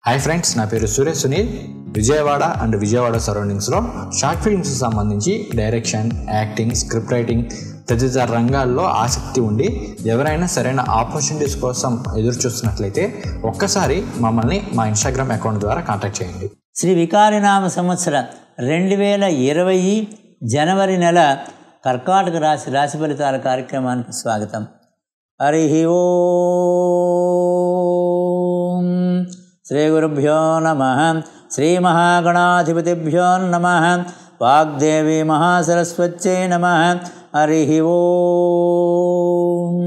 Hi friends నా పేరు Suresh Sunil Vijayawada and Vijayawada సరౌండింగ్స్లో షార్ట్ ఫిల్మ్స్ సంబంధించి డైరెక్షన్ యాక్టింగ్ స్క్రిప్ట్ రైటింగ్ తదితర రంగాల్లో ఆసక్తి ఉండి ఎవరైనా సరైన ఆపర్చునిటీస్ కోసం ఎదురు చూస్తున్నట్లయితే ఒక్కసారి మమ్మల్ని మా ఇన్స్టాగ్రామ్ అకౌంట్ ద్వారా కాంటాక్ట్ చేయండి శ్రీ వికారినామ సంవత్సర రెండు వేల ఇరవై జనవరి నెల కర్కాటక రాశి రాశి ఫలితాల కార్యక్రమానికి స్వాగతం హరి ఓం శ్రీ గురుభ్యో నమ శ్రీ మహాగణాధిపతిభ్యో నమ వాగ్దేవి మహాసరస్వత్యై నమ హరి ఓం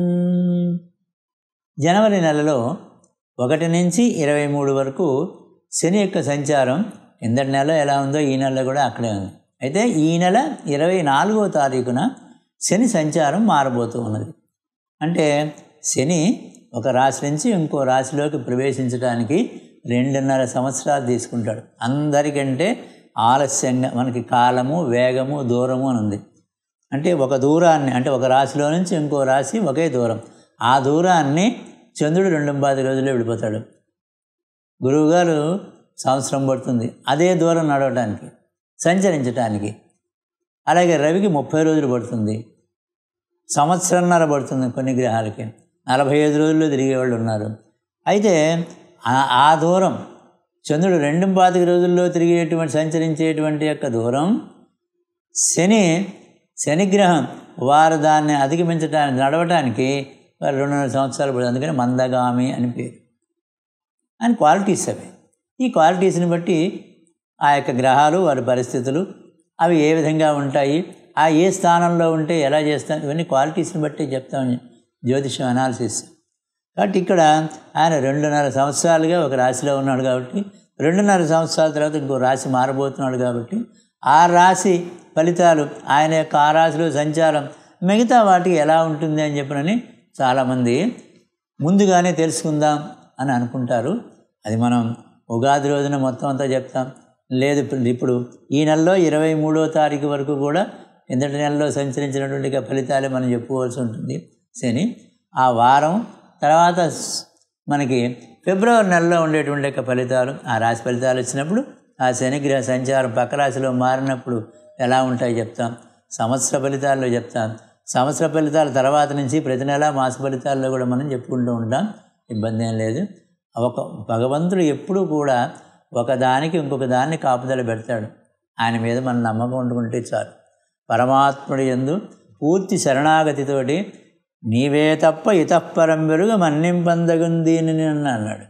జనవరి నెలలో ఒకటి నుంచి ఇరవై మూడు వరకు శని యొక్క సంచారం కిందటి నెల ఎలా ఉందో ఈ నెలలో కూడా అక్కడే ఉంది అయితే ఈ నెల ఇరవై నాలుగో తారీఖున శని సంచారం మారబోతూ ఉన్నది అంటే శని ఒక రాశి నుంచి ఇంకో రాశిలోకి ప్రవేశించడానికి రెండున్నర సంవత్సరాలు తీసుకుంటాడు అందరికంటే ఆలస్యంగా మనకి కాలము వేగము దూరము అని ఉంది అంటే ఒక దూరాన్ని అంటే ఒక రాశిలో నుంచి ఇంకో రాశి ఒకే దూరం ఆ దూరాన్ని చంద్రుడు రెండు పాతి రోజుల్లో వెళ్ళిపోతాడు గురువుగారు సంవత్సరం పడుతుంది అదే దూరం నడవడానికి సంచరించటానికి అలాగే రవికి ముప్పై రోజులు పడుతుంది సంవత్సరంన్నర పడుతుంది కొన్ని గ్రహాలకి నలభై ఐదు రోజుల్లో తిరిగేవాళ్ళు ఉన్నారు అయితే ఆ- ఆ దూరం చంద్రుడు రెండు పాతిక రోజుల్లో తిరిగేటువంటి సంచరించేటువంటి యొక్క దూరం శని శనిగ్రహం వారు దాన్ని అధిగమించడానికి నడవటానికి వారు రెండున్నర సంవత్సరాలు పడుతుంది అందుకని మందగామి అని పేరు అని క్వాలిటీస్ అవి ఈ క్వాలిటీస్ని బట్టి ఆ యొక్క గ్రహాలు వారి పరిస్థితులు అవి ఏ విధంగా ఉంటాయి ఆ ఏ స్థానంలో ఉంటే ఎలా చేస్తాం ఇవన్నీ క్వాలిటీస్ని బట్టి చెప్తాం జ్యోతిషం అనాలిసిస్ కాబట్టి ఇక్కడ ఆయన రెండున్నర సంవత్సరాలుగా ఒక రాశిలో ఉన్నాడు కాబట్టి రెండున్నర సంవత్సరాల తర్వాత ఇంకో రాశి మారబోతున్నాడు కాబట్టి ఆ రాశి ఫలితాలు ఆయన యొక్క ఆ రాశిలో సంచారం మిగతా వాటికి ఎలా ఉంటుంది అని చెప్పినని చాలామంది ముందుగానే తెలుసుకుందాం అని అనుకుంటారు అది మనం ఉగాది రోజున మొత్తం అంతా చెప్తాం లేదు ఇప్పుడు- ఇప్పుడు ఈ నెలలో ఇరవై మూడో తారీఖు వరకు కూడా కిందటి నెలలో సంచరించినటువంటి ఇక ఫలితాలే మనం చెప్పుకోవాల్సి ఉంటుంది శని ఆ వారం తర్వాత స్- మనకి ఫిబ్రవరి నెలలో ఉండేటువంటి యొక్క ఫలితాలు ఆ రాశి ఫలితాలు వచ్చినప్పుడు ఆ శనిగ్రహ సంచారం పక్క రాశిలో మారినప్పుడు ఎలా ఉంటాయో చెప్తాం సంవత్సర ఫలితాల్లో చెప్తాం సంవత్సర ఫలితాల తర్వాత నుంచి ప్రతి నెల మాస ఫలితాల్లో కూడా మనం చెప్పుకుంటూ ఉంటాం ఇబ్బంది ఏం లేదు ఒక భగవంతుడు ఎప్పుడూ కూడా ఒకదానికి ఇంకొక దాన్ని కాపుదల పెడతాడు ఆయన మీద మన నమ్మకం ఉండుకుంటే చాలు పరమాత్ముడి ఎందు పూర్తి శరణాగతితోటి నీవే తప్ప ఇతఃపరం వెరుగ మన్నింపందగుందీని అన్నాడు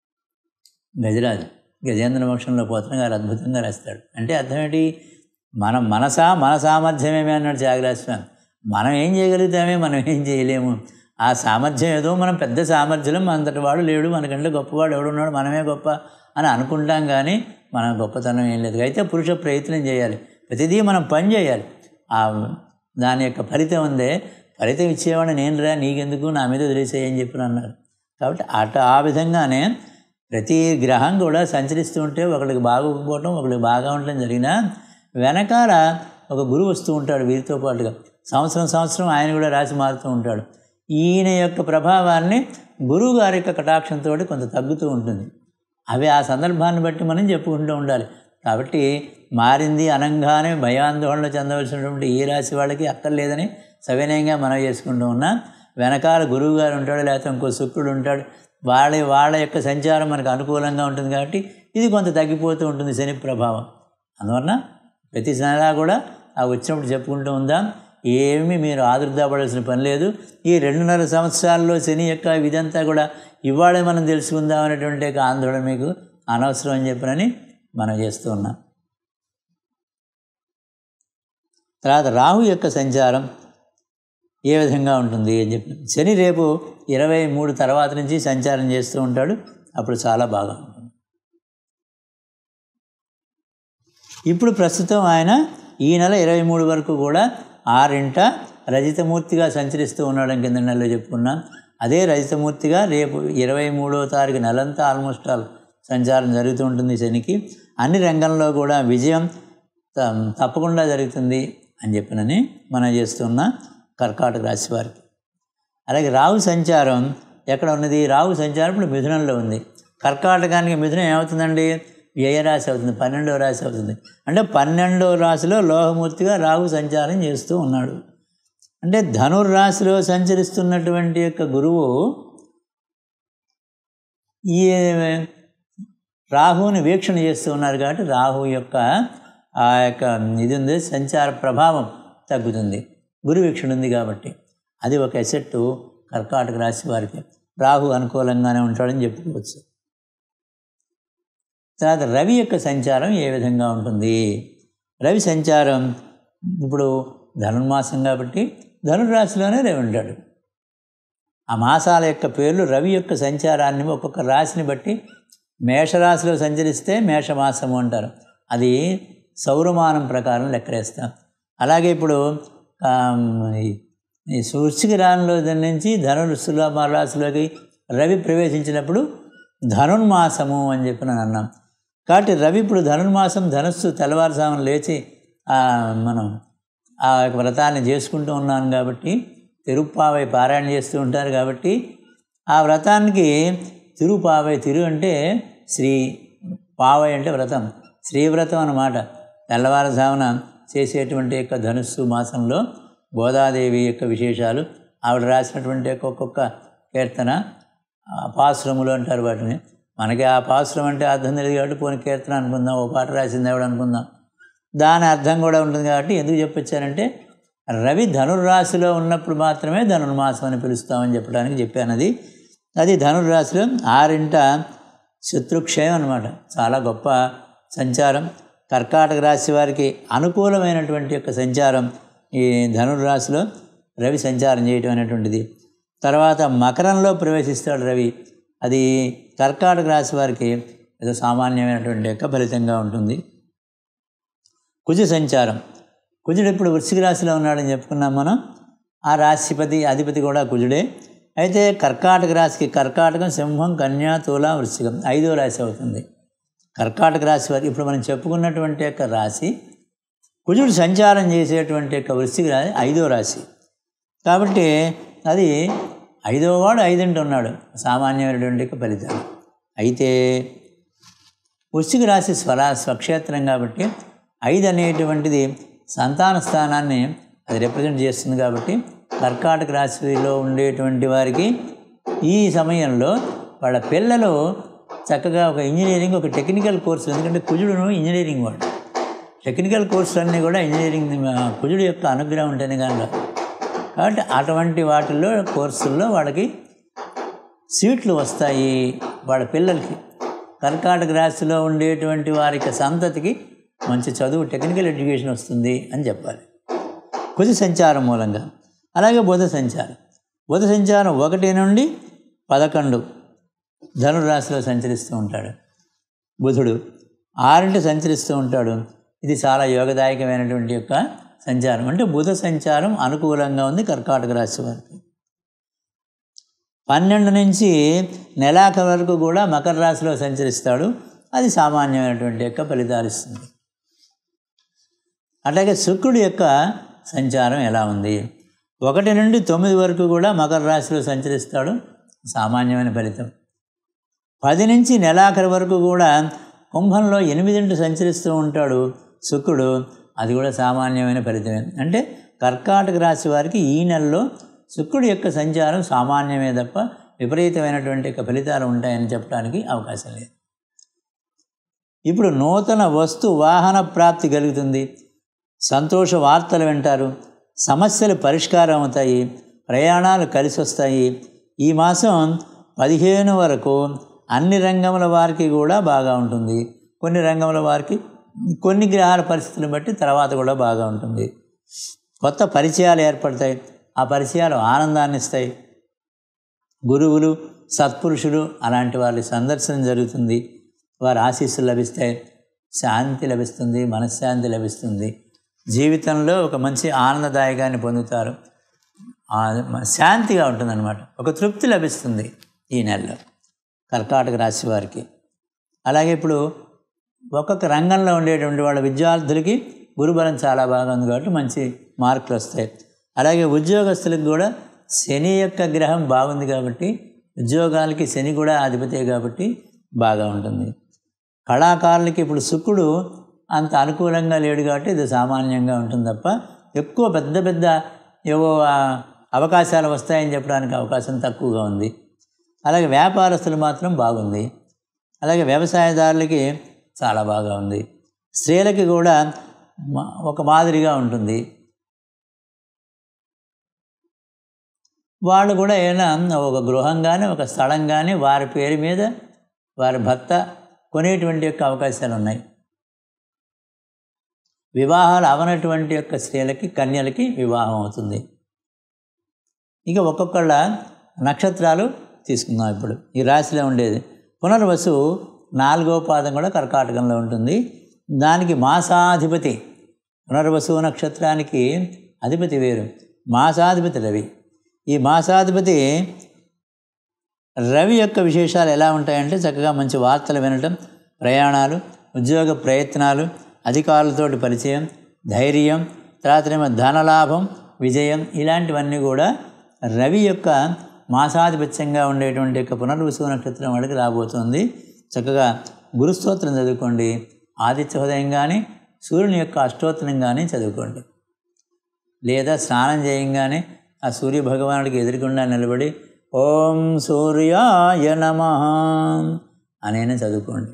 గజరాజు గజేంద్ర మోక్షంలో పోతన గారు అద్భుతంగా రాస్తాడు అంటే అర్థం ఏంటి మనం మనసా మన సామర్థ్యమేమే అన్నాడు త్యాగరాజస్వామి మనం ఏం చేయగలుగుతామే మనం ఏం చేయలేము ఆ సామర్థ్యం ఏదో మనం పెద్ద సామర్థ్యం అంతటి వాడు లేడు మనకంటే గొప్పవాడు ఎవడున్నాడు మనమే గొప్ప అని అనుకుంటాం కానీ మన గొప్పతనం ఏం లేదు అయితే పురుష ప్రయత్నం చేయాలి ప్రతిదీ మనం పని చేయాలి ఆ దాని యొక్క ఫలితం ఉందే ఫలితం ఇచ్చేవాడు నేను రా నీకెందుకు నా మీద వదిలేసేయని చెప్పి అన్నారు కాబట్టి అట ఆ విధంగానే ప్రతి గ్రహం కూడా సంచరిస్తూ ఉంటే ఒకరికి బాగోకపోవటం ఒకరికి బాగా ఉండటం జరిగినా వెనకాల ఒక గురువు వస్తూ ఉంటాడు వీరితో పాటుగా సంవత్సరం సంవత్సరం ఆయన కూడా రాసి మారుతూ ఉంటాడు ఈయన యొక్క ప్రభావాన్ని గురువు గారి యొక్క కటాక్షంతో కొంత తగ్గుతూ ఉంటుంది అవి ఆ సందర్భాన్ని బట్టి మనం చెప్పుకుంటూ ఉండాలి కాబట్టి మారింది అనంగానే భయాందోళన చెందవలసినటువంటి ఈ రాశి వాళ్ళకి అక్కర్లేదని సవినయంగా మనం చేసుకుంటూ ఉన్నాం వెనకాల గురువు గారు ఉంటాడు లేకపోతే ఇంకో శుక్రుడు ఉంటాడు వాళ్ళ వాళ్ళ యొక్క సంచారం మనకు అనుకూలంగా ఉంటుంది కాబట్టి ఇది కొంత తగ్గిపోతూ ఉంటుంది శని ప్రభావం అందువలన ప్రతి నెలా కూడా ఆ వచ్చినప్పుడు చెప్పుకుంటూ ఉందాం ఏమీ మీరు ఆదుర్దాపడాల్సిన పని లేదు ఈ రెండున్నర సంవత్సరాల్లో శని యొక్క ఇదంతా కూడా ఇవాళే మనం తెలుసుకుందాం అనేటువంటి యొక్క ఆందోళన మీకు అనవసరం అని చెప్పనని మనం చేస్తూ ఉన్నాం తర్వాత రాహు యొక్క సంచారం ఏ విధంగా ఉంటుంది అని చెప్పి శని రేపు ఇరవై మూడు తర్వాత నుంచి సంచారం చేస్తూ ఉంటాడు అప్పుడు చాలా బాగా ఉంటుంది ఇప్పుడు ప్రస్తుతం ఆయన ఈ నెల ఇరవై మూడు వరకు కూడా ఆరింట రజితమూర్తిగా సంచరిస్తూ ఉండడం కింద నెలలో చెప్పుకున్నాం అదే రజితమూర్తిగా రేపు ఇరవై మూడో తారీఖు నెలంతా ఆల్మోస్ట్ ఆల్ సంచారం జరుగుతూ ఉంటుంది శనికి అన్ని రంగంలో కూడా విజయం త- తప్పకుండా జరుగుతుంది అని చెప్పినని మనం చేస్తున్న కర్కాటక రాశి వారికి అలాగే రాహు సంచారం ఎక్కడ ఉన్నది రాహు సంచారం ఇప్పుడు మిథునంలో ఉంది కర్కాటకానికి మిథునం ఏమవుతుందండి వ్యయరాశి అవుతుంది పన్నెండవ రాశి అవుతుంది అంటే పన్నెండవ రాశిలో లోహమూర్తిగా రాహు సంచారం చేస్తూ ఉన్నాడు అంటే ధనుర్రాశిలో సంచరిస్తున్నటువంటి యొక్క గురువు ఈ రాహువుని వీక్షణ చేస్తూ ఉన్నారు కాబట్టి రాహు యొక్క ఆ యొక్క ఇది ఉంది సంచార ప్రభావం తగ్గుతుంది గురు వీక్షణ ఉంది కాబట్టి అది ఒక ఎసెట్ కర్కాటక రాశి వారికి రాహు అనుకూలంగానే ఉంటాడని చెప్పుకోవచ్చు తర్వాత రవి యొక్క సంచారం ఏ విధంగా ఉంటుంది రవి సంచారం ఇప్పుడు ధనుర్మాసం కాబట్టి ధనుర్రాశిలోనే రవి ఉంటాడు ఆ మాసాల యొక్క పేర్లు రవి యొక్క సంచారాన్ని ఒక్కొక్క రాశిని బట్టి మేషరాశిలో సంచరిస్తే మేషమాసము అంటారు అది సౌరమానం ప్రకారం లెక్కలేస్తాం అలాగే ఇప్పుడు ఆ, ఈ- ఈ వృశ్చిక రాశిలో నుంచి ధనుర్సుల రాశిలోకి రవి ప్రవేశించినప్పుడు ధనుర్మాసము అని చెప్పి నేను అన్నాం కాబట్టి రవి ఇప్పుడు ధనుర్మాసం ధనుస్సు తెల్లవారుజామున లేచి ఆ, మనం ఆ యొక్క వ్రతాన్ని చేసుకుంటూ ఉన్నాను కాబట్టి తిరుప్పావై పారాయణ చేస్తూ ఉంటారు కాబట్టి ఆ వ్రతానికి తిరుపావై తిరు అంటే శ్రీ పావై అంటే వ్రతం శ్రీవ్రతం అన్నమాట తెల్లవారుజామున చేసేటువంటి యొక్క ధనుస్సు మాసంలో గోదాదేవి యొక్క విశేషాలు ఆవిడ రాసినటువంటి యొక్క ఒక్కొక్క కీర్తన ఆ పాశ్రములు అంటారు వాటిని మనకి ఆ పాశ్రం అంటే అర్థం తెలియదు కాబట్టి పోనీ కీర్తన అనుకుందాం ఓ పాట రాసింది ఆవిడ అనుకుందాం దాని అర్థం కూడా ఉంటుంది కాబట్టి ఎందుకు చెప్పొచ్చానంటే రవి ధనుర్రాశిలో ఉన్నప్పుడు మాత్రమే ధనుర్మాసం అని పిలుస్తామని చెప్పడానికి చెప్పాను అది అది ధనుర్రాశిలో ఆరింట శత్రుక్షయం అనమాట చాలా గొప్ప సంచారం కర్కాటక రాశి వారికి అనుకూలమైనటువంటి యొక్క సంచారం ఈ ధనుర్రాశిలో రవి సంచారం చేయటం అనేటువంటిది తర్వాత మకరంలో ప్రవేశిస్తాడు రవి అది కర్కాటక రాశి వారికి ఏదో సామాన్యమైనటువంటి యొక్క ఫలితంగా ఉంటుంది కుజ సంచారం కుజుడు ఇప్పుడు వృశ్చిక రాశిలో ఉన్నాడని చెప్పుకున్నాం మనం ఆ రాశిపతి అధిపతి కూడా కుజుడే అయితే కర్కాటక రాశికి కర్కాటకం సింహం కన్యా తుల వృశ్చికం ఐదో రాశి అవుతుంది కర్కాటక రాశి వారి ఇప్పుడు మనం చెప్పుకున్నటువంటి యొక్క రాశి కుజుడు సంచారం చేసేటువంటి యొక్క వృశ్చిక రాశి ఐదో రాశి కాబట్టి అది ఐదవ వాడు ఐదింటి ఉన్నాడు సామాన్యమైనటువంటి యొక్క ఫలితాలు అయితే వృశ్చిక రాశి స్వరా స్వక్షేత్రం కాబట్టి ఐదు అనేటువంటిది సంతాన స్థానాన్ని అది రిప్రజెంట్ చేస్తుంది కాబట్టి కర్కాటక రాశిలో ఉండేటువంటి వారికి ఈ సమయంలో వాళ్ళ పిల్లలు చక్కగా ఒక ఇంజనీరింగ్ ఒక టెక్నికల్ కోర్సు ఎందుకంటే కుజుడును ఇంజనీరింగ్ వాడు టెక్నికల్ కోర్సులన్నీ కూడా ఇంజనీరింగ్ ఆ, కుజుడు యొక్క అనుగ్రహం ఉంటేనే కానీ రాదు. కాబట్టి అటువంటి వాటిల్లో కోర్సుల్లో వాళ్ళకి సీట్లు వస్తాయి వాళ్ళ పిల్లలకి కర్కాటక రాశిలో ఉండేటువంటి వారి యొక్క సంతతికి మంచి చదువు టెక్నికల్ ఎడ్యుకేషన్ వస్తుంది అని చెప్పాలి కుజ సంచారం మూలంగా అలాగే బుధ సంచారం బుధ సంచారం ఒకటి నుండి పదకొండు ధనురాశిలో సంచరిస్తూ ఉంటాడు బుధుడు ఆరింటి సంచరిస్తూ ఉంటాడు ఇది చాలా యోగదాయకమైనటువంటి యొక్క సంచారం అంటే బుధ సంచారం అనుకూలంగా ఉంది కర్కాటక రాశి వారికి పన్నెండు నుంచి నెలాఖరు వరకు కూడా మకర రాశిలో సంచరిస్తాడు అది సామాన్యమైనటువంటి యొక్క ఫలితాలు ఇస్తుంది అట్లాగే శుక్రుడి యొక్క సంచారం ఎలా ఉంది ఒకటి నుండి తొమ్మిది వరకు కూడా మకర రాశిలో సంచరిస్తాడు సామాన్యమైన ఫలితం పది నుంచి నెలాఖరు వరకు కూడా కుంభంలో ఎనిమిదింటి సంచరిస్తూ ఉంటాడు శుక్రుడు అది కూడా సామాన్యమైన ఫలితమే అంటే కర్కాటక రాశి వారికి ఈ నెలలో శుక్రుడి యొక్క సంచారం సామాన్యమే తప్ప విపరీతమైనటువంటి యొక్క ఫలితాలు ఉంటాయని చెప్పడానికి అవకాశం లేదు ఇప్పుడు నూతన వస్తు వాహన ప్రాప్తి కలుగుతుంది సంతోష వార్తలు వింటారు సమస్యలు పరిష్కారం అవుతాయి ప్రయాణాలు కలిసి వస్తాయి ఈ మాసం పదిహేను వరకు అన్ని రంగముల వారికి కూడా బాగా ఉంటుంది కొన్ని రంగముల వారికి కొన్ని గ్రహాల పరిస్థితులను బట్టి తర్వాత కూడా బాగా ఉంటుంది కొత్త పరిచయాలు ఏర్పడతాయి ఆ పరిచయాలు ఆనందాన్ని ఇస్తాయి గురువులు సత్పురుషులు అలాంటి వారి సందర్శన జరుగుతుంది వారి ఆశీస్సులు లభిస్తాయి శాంతి లభిస్తుంది మనశ్శాంతి లభిస్తుంది జీవితంలో ఒక మంచి ఆనందదాయకాన్ని పొందుతారు ఆ శాంతిగా ఉంటుందన్నమాట ఒక తృప్తి లభిస్తుంది ఈ నెలలో కర్కాటక రాశి వారికి అలాగే ఇప్పుడు ఒక్కొక్క రంగంలో ఉండేటువంటి వాళ్ళ విద్యార్థులకి గురుబలం చాలా బాగా ఉంది కాబట్టి మంచి మార్కులు వస్తాయి అలాగే ఉద్యోగస్తులకు కూడా శని యొక్క గ్రహం బాగుంది కాబట్టి ఉద్యోగాలకి శని కూడా అధిపతే కాబట్టి బాగా ఉంటుంది కళాకారులకి ఇప్పుడు శుక్రుడు అంత అనుకూలంగా లేడు కాబట్టి ఇది సామాన్యంగా ఉంటుంది తప్ప ఎక్కువ పెద్ద పెద్ద ఏవో ఆ, అవకాశాలు వస్తాయని చెప్పడానికి అవకాశం తక్కువగా ఉంది అలాగే వ్యాపారస్తులు మాత్రం బాగుంది అలాగే వ్యవసాయదారులకి చాలా బాగా ఉంది స్త్రీలకి కూడా మా- ఒక మాదిరిగా ఉంటుంది వాళ్ళు కూడా ఏమైనా ఒక గృహం కానీ ఒక స్థలం కానీ వారి పేరు మీద వారి భర్త కొనేటువంటి యొక్క అవకాశాలు ఉన్నాయి వివాహాలు అవనటువంటి యొక్క స్త్రీలకి కన్యలకి వివాహం అవుతుంది ఇక ఒక్కొక్కళ్ళ నక్షత్రాలు తీసుకుందాం ఇప్పుడు ఈ రాశిలో ఉండేది పునర్వసు నాలుగో పాదం కూడా కర్కాటకంలో ఉంటుంది దానికి మాసాధిపతి పునర్వసు నక్షత్రానికి అధిపతి వేరు మాసాధిపతి రవి ఈ మాసాధిపతి రవి యొక్క విశేషాలు ఎలా ఉంటాయంటే చక్కగా మంచి వార్తలు వినటం ప్రయాణాలు ఉద్యోగ ప్రయత్నాలు అధికారులతోటి పరిచయం ధైర్యం తర్వాతనేమో ధనలాభం విజయం ఇలాంటివన్నీ కూడా రవి యొక్క మాసాధిపత్యంగా ఉండేటువంటి యొక్క పునర్వసు నక్షత్రం వాళ్ళకి రాబోతుంది చక్కగా గురుస్తోత్రం చదువుకోండి ఆదిత్య హృదయం కానీ సూర్యుని యొక్క అష్టోత్తరం కానీ చదువుకోండి లేదా స్నానం చేయంగానే ఆ సూర్య భగవానుడికి ఎదురుకుండా నిలబడి ఓం సూర్యాయ నమ అనేనే చదువుకోండి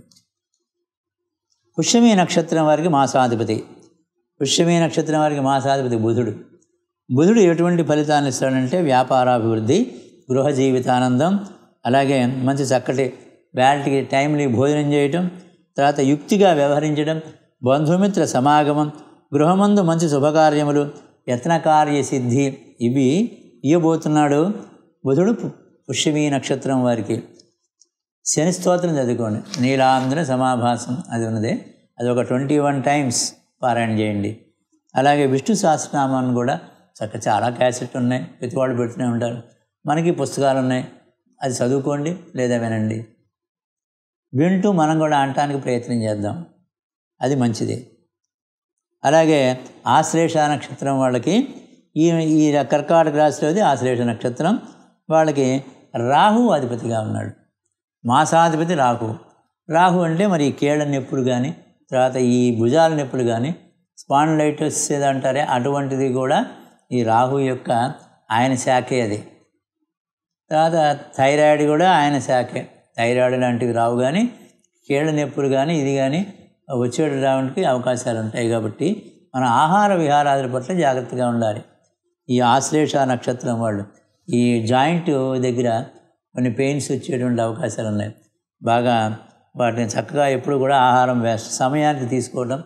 పుష్యమి నక్షత్రం వారికి మాసాధిపతి పుష్యమి నక్షత్రం వారికి మాసాధిపతి బుధుడు బుధుడు ఎటువంటి ఫలితాన్ని ఇస్తాడంటే వ్యాపారాభివృద్ధి గృహ జీవితానందం అలాగే మంచి చక్కటి వేళటికి టైంలీ భోజనం చేయటం తర్వాత యుక్తిగా వ్యవహరించడం బంధుమిత్ర సమాగమం గృహమందు మంచి శుభకార్యములు యత్నకార్య సిద్ధి ఇవి ఇవ్వబోతున్నాడు బుధుడు పు- పుష్యమీ నక్షత్రం వారికి శని స్తోత్రం చదువుకోండి నీలాంధ్ర సమాభాసం అది ఉన్నదే అది ఒక ట్వంటీ వన్ టైమ్స్ పారాయణ చేయండి అలాగే విష్ణు సహస్రనామాన్ని కూడా చక్క చాలా క్యాసెట్ ఉన్నాయి ప్రతి వాళ్ళు పెడుతూనే ఉంటారు మనకి పుస్తకాలు ఉన్నాయి అది చదువుకోండి లేదా వినండి వింటూ మనం కూడా అనటానికి ప్రయత్నం చేద్దాం అది మంచిది అలాగే ఆశ్లేష నక్షత్రం వాళ్ళకి ఈ ఈ కర్కాటక రాశిలోది ఆశ్లేష నక్షత్రం వాళ్ళకి రాహు అధిపతిగా ఉన్నాడు మాసాధిపతి రాహు రాహు అంటే మరి ఈ కీళ్ళ నొప్పులు కానీ తర్వాత ఈ భుజాల నొప్పులు కానీ స్పాండ్లైటిస్ ఏదో అంటారే అటువంటిది కూడా ఈ రాహు యొక్క ఆయన శాఖే అది తర్వాత థైరాయిడ్ కూడా ఆయన శాఖే థైరాయిడ్ లాంటివి రావు కానీ కీళ్ళ నొప్పులు కానీ ఇది కానీ వచ్చేటి రావడానికి అవకాశాలు ఉంటాయి కాబట్టి మన ఆహార విహారాదుల పట్ల జాగ్రత్తగా ఉండాలి ఈ ఆశ్లేష నక్షత్రం వాళ్ళు ఈ జాయింట్ దగ్గర కొన్ని పెయిన్స్ వచ్చేటువంటి అవకాశాలు ఉన్నాయి బాగా వాటిని చక్కగా ఎప్పుడు కూడా ఆహారం వేస్ట్ సమయానికి తీసుకోవడం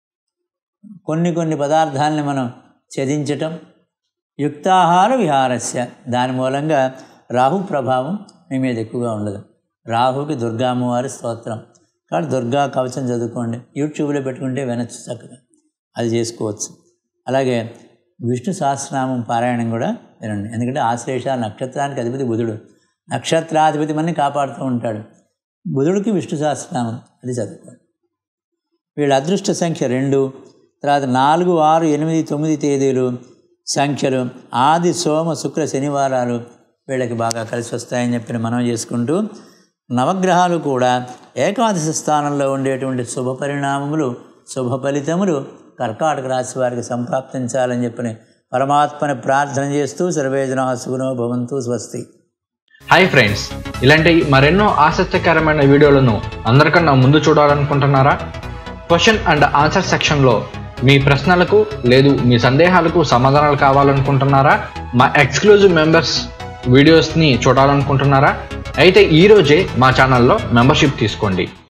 కొన్ని కొన్ని పదార్థాలని మనం ఛేదించటం యుక్తాహార విహారస్య దాని మూలంగా రాహు ప్రభావం మీ మీద ఎక్కువగా ఉండదు రాహుకి దుర్గా అమ్మవారి స్తోత్రం కాబట్టి దుర్గా కవచం చదువుకోండి యూట్యూబ్లో పెట్టుకుంటే వినొచ్చు చక్కగా అది చేసుకోవచ్చు అలాగే విష్ణు సహస్రనామం పారాయణం కూడా వినండి ఎందుకంటే ఆశ్లేష నక్షత్రానికి అధిపతి బుధుడు నక్షత్రాధిపతి మనని కాపాడుతూ ఉంటాడు బుధుడికి విష్ణు సహస్రనామం అది చదువుకోండి వీళ్ళ అదృష్ట సంఖ్య రెండు తర్వాత నాలుగు ఆరు ఎనిమిది తొమ్మిది తేదీలు సంఖ్యలు ఆది సోమ శుక్ర శనివారాలు వీళ్ళకి బాగా కలిసి వస్తాయని చెప్పి మనం చేసుకుంటూ నవగ్రహాలు కూడా ఏకాదశి స్థానంలో ఉండేటువంటి శుభ పరిణామములు శుభ ఫలితములు కర్కాటక రాశి వారికి సంప్రాప్తించాలని చెప్పని పరమాత్మని ప్రార్థన చేస్తూ సర్వేజన సుగుణో భవంతు స్వస్తి హాయ్ ఫ్రెండ్స్ ఇలాంటి మరెన్నో ఆసక్తికరమైన వీడియోలను అందరికన్నా ముందు చూడాలనుకుంటున్నారా క్వశ్చన్ అండ్ ఆన్సర్ సెక్షన్లో మీ ప్రశ్నలకు లేదు మీ సందేహాలకు సమాధానాలు కావాలనుకుంటున్నారా మా ఎక్స్క్లూజివ్ మెంబర్స్ వీడియోస్ని చూడాలనుకుంటున్నారా అయితే ఈరోజే మా ఛానల్లో మెంబర్షిప్ తీసుకోండి